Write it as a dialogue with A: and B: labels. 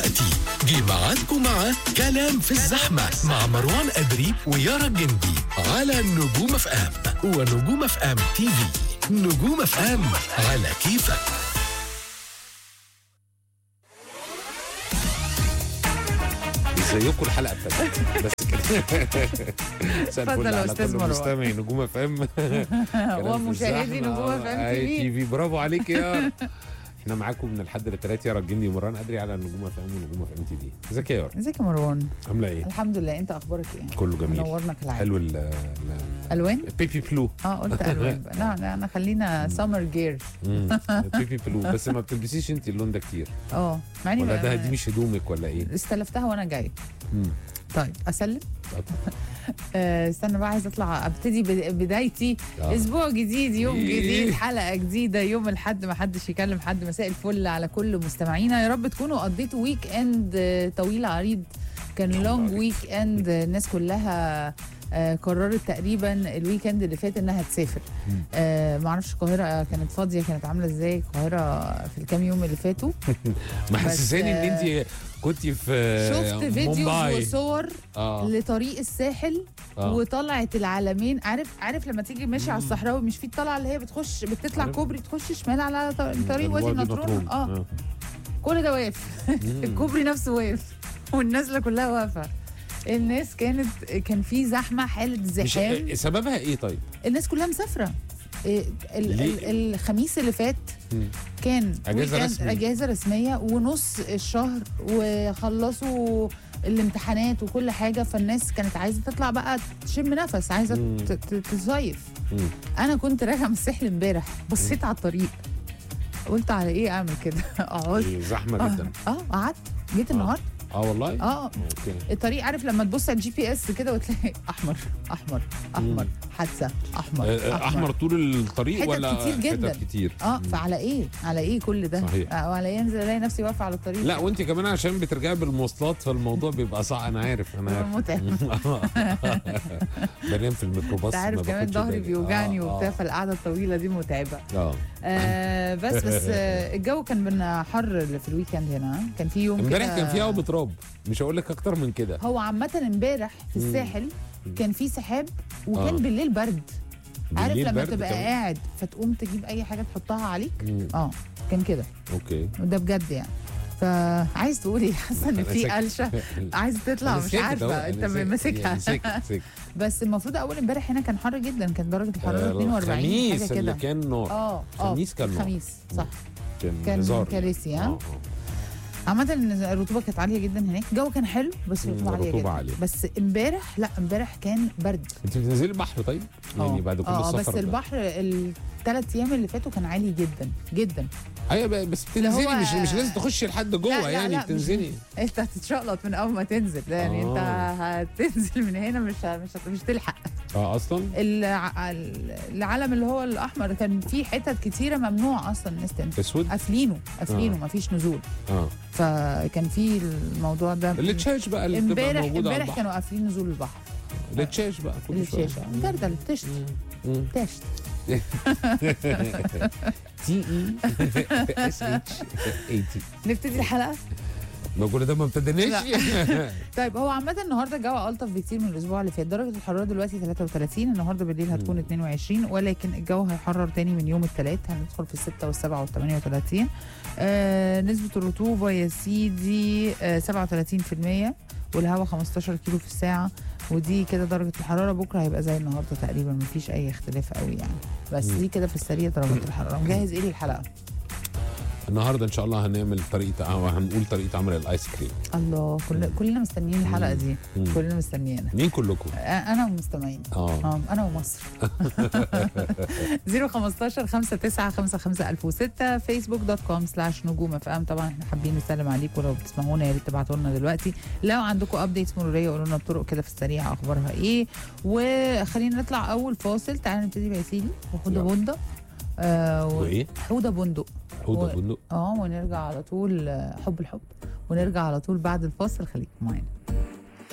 A: دلوقتي جه ميعادكم مع كلام في الزحمة مع مروان أدري ويارا الجندي على نجوم اف ام ونجوم اف ام تي في نجوم اف ام على كيفك
B: ازيكم الحلقه ابتدت بس كده مساء
C: اتفضل
B: الفل
C: يا
B: على
C: أستاذ
B: كل
C: مروان.
B: مستمعي نجوم اف ام
C: ومشاهدي نجوم اف ام تي
B: تي
C: في
B: في برافو عليك يا احنا معاكم من الحد للثلاث يا الجندي ومران ادري على نجوم اف ام ونجوم اف ام تي في ازيك يا يارا
C: ازيك يا مروان
B: عامله ايه
C: الحمد لله انت اخبارك ايه
B: كله جميل
C: منورنا كالعاده
B: حلو ال ال-
C: الوان
B: البيبي بلو
C: اه قلت الوان بقى. لا لا انا خلينا سمر جير
B: مم. البيبي بلو بس ما بتلبسيش انت اللون ده كتير
C: اه مع اني
B: ولا
C: ما-
B: ده دي مش هدومك ولا ايه
C: استلفتها وانا جاي
B: مم.
C: طيب اسلم آه، استنى بقى عايزه اطلع ابتدي بد- بدايتي
B: آه.
C: اسبوع جديد يوم
B: إيه.
C: جديد حلقه جديده يوم الحد ما حدش يكلم حد مساء الفل على كل مستمعينا يا رب تكونوا قضيتوا ويك اند آه، طويل عريض كان لونج
B: عريض.
C: ويك اند آه، الناس كلها آه، قررت تقريبا الويك اند اللي فات انها تسافر
B: مم.
C: آه معرفش القاهره كانت فاضيه كانت عامله ازاي القاهره في الكام يوم اللي فاتوا
B: محسساني ان انت كنت في
C: شفت فيديوز
B: مومباي.
C: وصور
B: اه
C: لطريق الساحل
B: آه.
C: وطلعت العلمين عارف عارف لما تيجي ماشي على الصحراوي مش في الطلعه اللي هي بتخش بتطلع
B: عارف.
C: كوبري تخش شمال على ط- طريق وادي
B: وادي
C: النطرون اه كل ده واقف
B: مم.
C: الكوبري نفسه واقف والنازله كلها واقفه الناس كانت كان في زحمه حاله
B: مش
C: زحام
B: سببها ايه طيب؟
C: الناس كلها مسافره إيه، ال-
B: ليه؟
C: ال- الخميس اللي فات
B: مم.
C: كان
B: أجازة
C: ويكند-
B: رسمي.
C: اجازه رسميه ونص الشهر وخلصوا الامتحانات وكل حاجه فالناس كانت عايزه تطلع بقى تشم نفس عايزه
B: مم.
C: ت- ت- تصيف
B: مم.
C: انا كنت راجعه من الساحل امبارح بصيت على الطريق قلت على ايه اعمل كده اقعد
B: زحمه جدا
C: اه قعدت جيت النهارده
B: اه والله
C: اه
B: اوكي
C: الطريق عارف لما تبص على الجي بي اس كده وتلاقي احمر احمر احمر حادثه احمر
B: آه، احمر طول الطريق
C: حتت
B: ولا
C: كتير جدا.
B: حتت كتير
C: اه
B: مم.
C: فعلى ايه على ايه كل ده
B: صحيح.
C: آه، وعلى ايه انزل الاقي نفسي واقفه على الطريق
B: لا وانت كمان عشان بترجعي بالمواصلات فالموضوع بيبقى صعب انا عارف انا عارف
C: متعب
B: بنام في الميكروباص
C: انت عارف
B: ما
C: كمان
B: باخدش
C: ظهري
B: بالي.
C: بيوجعني
B: آه،
C: وبتاع فالقعده الطويله دي متعبه
B: اه
C: آه بس بس آه الجو كان بينا حر في الويكند هنا كان في يوم
B: امبارح
C: كده-
B: كان في هوا بتراب مش هقول لك اكتر من كده
C: هو عامة امبارح في
B: مم.
C: الساحل كان في سحاب وكان
B: آه.
C: بالليل برد عارف
B: بالليل
C: لما
B: برد
C: تبقى
B: كمان؟
C: قاعد فتقوم تجيب اي حاجه تحطها عليك
B: مم.
C: اه كان كده
B: اوكي
C: وده بجد يعني فعايز تقول ايه حاسه ان
B: أنا
C: في
B: ساكت.
C: قلشه عايز تطلع
B: أنا
C: مش
B: ساكت
C: عارفه
B: أهو،
C: انت
B: أنا ساكت.
C: ماسكها
B: يعني ساكت ساكت
C: بس المفروض اول امبارح هنا كان حر جدا كانت درجه الحراره
B: آه،
C: 42 حاجه
B: الخميس اللي
C: كده
B: كان نار
C: اه اه
B: الخميس كان نار.
C: الخميس صح
B: كان
C: كان
B: هزار
C: كارثي
B: آه،
C: ها
B: آه.
C: عامة الرطوبة كانت عالية جدا هناك، الجو كان حلو بس
B: مم،
C: الرطوبة عالية
B: الرطوبة
C: جدا
B: عالية.
C: بس امبارح لا امبارح كان برد
B: انت بتنزلي البحر طيب؟ يعني
C: آه.
B: بعد كل
C: اه
B: السفر
C: بس
B: ده.
C: البحر الثلاث ايام اللي فاتوا كان عالي جدا جدا
B: ايوه ب- بس
C: اللي
B: بتنزلي
C: هو-
B: مش مش لازم تخشي لحد
C: لا،
B: جوه
C: لا،
B: يعني
C: لا، مش-
B: بتنزلي
C: انت هتتشقلط من اول ما تنزل يعني
B: آه.
C: انت هتنزل من هنا مش ه- مش هت- مش تلحق
B: اه اصلا
C: الع- العلم اللي هو الاحمر كان في حتت كتيره ممنوع اصلا الناس تنزل
B: اسود
C: قافلينه قافلينه
B: آه.
C: مفيش نزول
B: اه
C: فكان في الموضوع ده
B: اللي تشاش بقى اللي بتبقى
C: امبارح
B: موجوده على
C: امبارح
B: البحر
C: كانوا قافلين نزول البحر
B: اللي تشاش بقى كل شويه
C: الشاشه جردل تشت
B: مم.
C: تشت
B: تي اي اس اتش اي تي
C: نبتدي الحلقه
B: ما كل ده ما ابتديناش
C: طيب هو عامة النهارده الجو ألطف بكتير من الأسبوع اللي فات، درجة الحرارة دلوقتي 33 النهارده بالليل هتكون 22 ولكن الجو هيحرر تاني من يوم الثلاث هندخل في الستة والسبعة وال 38 آه نسبة الرطوبة يا سيدي آه 37% والهواء 15 كيلو في الساعة ودي كده درجة الحرارة بكرة هيبقى زي النهارده تقريبا مفيش أي اختلاف قوي يعني بس
B: مم.
C: دي كده في السريع درجة الحرارة مجهز إيه للحلقة؟
B: النهارده ان شاء الله هنعمل طريقه أو هنقول طريقه عمل الايس كريم
C: الله كل كلنا مستنيين الحلقة دي
B: مم.
C: كلنا مستنيينها
B: مين كلكم؟
C: آه، أنا ومستمعين
B: اه
C: اه انا ومصر 015 59 55 1006 فيسبوك دوت كوم سلاش نجوم اف ام طبعا احنا حابين نسلم عليكم ولو بتسمعونا يا ريت تبعتوا لنا دلوقتي لو عندكم ابديتس مروريه قولوا لنا الطرق كده في السريع اخبارها ايه وخلينا نطلع اول فاصل تعالى نبتدي بقى يا سيدي وحوده
B: يلا.
C: بندق آه و-
B: وايه؟
C: حوده بندق
B: حوده
C: و-
B: بندق
C: اه ونرجع على طول آه، حب الحب ونرجع على طول بعد الفاصل خليكم معانا